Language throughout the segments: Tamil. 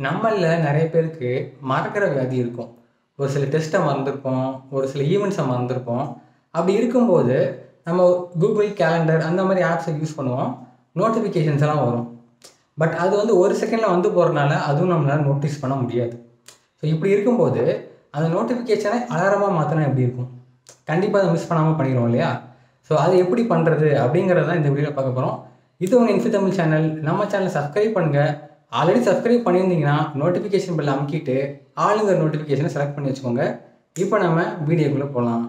நம்மளில் நிறைய பேருக்கு மறக்கிற வியாதி இருக்கும் ஒரு சில டெஸ்ட்டை மறந்துருப்போம் ஒரு சில ஈவெண்ட்ஸை மறந்துருப்போம் அப்படி இருக்கும்போது நம்ம கூகுள் கேலண்டர் அந்த மாதிரி ஆப்ஸை யூஸ் பண்ணுவோம் நோட்டிஃபிகேஷன்ஸ் எல்லாம் வரும் பட் அது வந்து ஒரு செகண்டில் வந்து போகிறனால அதுவும் நம்மளால் நோட்டீஸ் பண்ண முடியாது ஸோ இப்படி இருக்கும்போது அந்த நோட்டிஃபிகேஷனை அலாரமாக மாற்றினா எப்படி இருக்கும் கண்டிப்பாக அதை மிஸ் பண்ணாமல் பண்ணிடுவோம் இல்லையா ஸோ அது எப்படி பண்ணுறது அப்படிங்கிறத தான் இந்த வீடியோவில் பார்க்க போகிறோம் இது உங்கள் இன்ஃபி தமிழ் சேனல் நம்ம சேனலை சப்ஸ்கிரைப் பண்ணுங்கள் ஆல்ரெடி சப்ஸ்கிரைப் பண்ணியிருந்தீங்கன்னா நோட்டிஃபிகேஷன் பில் அமுக்கிட்டு ஆளுங்கிற நோட்டிஃபிகேஷனை செலக்ட் பண்ணி வச்சுக்கோங்க இப்போ நம்ம வீடியோக்குள்ளே போகலாம்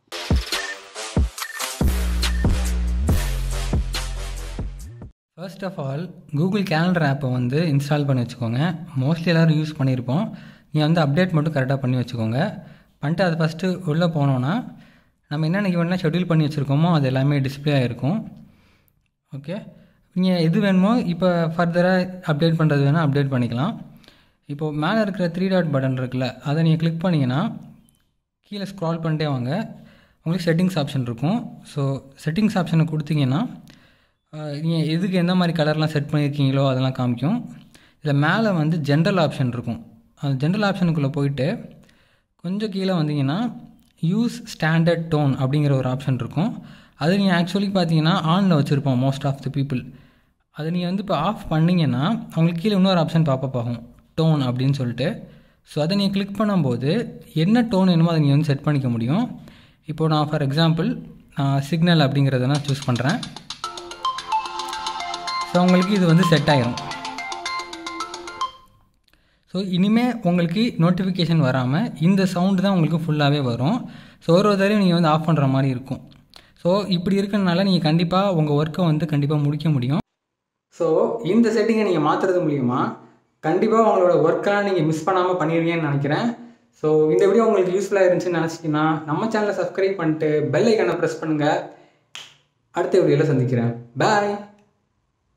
first of all Google calendar ஆப்பை வந்து இன்ஸ்டால் பண்ணி வச்சுக்கோங்க மோஸ்ட்லி எல்லோரும் யூஸ் பண்ணியிருப்போம் நீங்கள் வந்து அப்டேட் மட்டும் கரெக்டாக பண்ணி வச்சுக்கோங்க பண்ணிட்டு அது ஃபஸ்ட்டு உள்ளே போனோன்னா நம்ம என்னென்ன ஈவெண்ட்லாம் ஷெட்யூல் பண்ணி வச்சுருக்கோமோ அது எல்லாமே டிஸ்பிளே ஆகிருக்கும் ஓகே நீங்கள் எது வேணுமோ இப்போ ஃபர்தராக அப்டேட் பண்ணுறது வேணால் அப்டேட் பண்ணிக்கலாம் இப்போது மேலே இருக்கிற த்ரீ டாட் பட்டன் இருக்குல்ல அதை நீங்கள் கிளிக் பண்ணிங்கன்னா கீழே ஸ்க்ரால் பண்ணிட்டே வாங்க உங்களுக்கு செட்டிங்ஸ் ஆப்ஷன் இருக்கும் ஸோ செட்டிங்ஸ் ஆப்ஷனை கொடுத்தீங்கன்னா நீங்கள் எதுக்கு எந்த மாதிரி கலர்லாம் செட் பண்ணியிருக்கீங்களோ அதெல்லாம் காமிக்கும் இதில் மேலே வந்து ஜென்ரல் ஆப்ஷன் இருக்கும் அந்த ஜென்ரல் ஆப்ஷனுக்குள்ளே போயிட்டு கொஞ்சம் கீழே வந்தீங்கன்னா யூஸ் ஸ்டாண்டர்ட் டோன் அப்படிங்கிற ஒரு ஆப்ஷன் இருக்கும் அது நீங்கள் ஆக்சுவலி பார்த்தீங்கன்னா ஆனில் வச்சுருப்போம் மோஸ்ட் ஆஃப் த பீப்புள் அதை நீங்கள் வந்து இப்போ ஆஃப் பண்ணிங்கன்னா அவங்களுக்கு கீழே இன்னொரு ஆப்ஷன் பாப்பப் ஆகும் டோன் அப்படின்னு சொல்லிட்டு ஸோ அதை நீங்கள் கிளிக் பண்ணும்போது என்ன டோன் வேணுமோ அதை நீங்கள் வந்து செட் பண்ணிக்க முடியும் இப்போது நான் ஃபார் எக்ஸாம்பிள் நான் சிக்னல் அப்படிங்கிறத நான் சூஸ் பண்ணுறேன் ஸோ உங்களுக்கு இது வந்து செட் ஆயிரும் ஸோ இனிமேல் உங்களுக்கு நோட்டிஃபிகேஷன் வராமல் இந்த சவுண்டு தான் உங்களுக்கு ஃபுல்லாகவே வரும் ஸோ ஒரு ஒரு தடவையும் நீங்கள் வந்து ஆஃப் பண்ணுற மாதிரி இருக்கும் ஸோ இப்படி இருக்கிறனால நீங்கள் கண்டிப்பாக உங்கள் ஒர்க்கை வந்து கண்டிப்பாக முடிக்க முடியும் ஸோ இந்த செட்டிங்கை நீங்கள் மாற்றுறது மூலிமா கண்டிப்பாக உங்களோட ஒர்க்கெல்லாம் நீங்கள் மிஸ் பண்ணாமல் பண்ணிடுவீங்கன்னு நினைக்கிறேன் ஸோ இந்த வீடியோ உங்களுக்கு யூஸ்ஃபுல்லாக இருந்துச்சுன்னு நினச்சிங்கன்னா நம்ம சேனலை சப்ஸ்கிரைப் பண்ணிட்டு பெல் ஐக்கனை ப்ரெஸ் பண்ணுங்கள் அடுத்த வீடியோவில் சந்திக்கிறேன் பாய்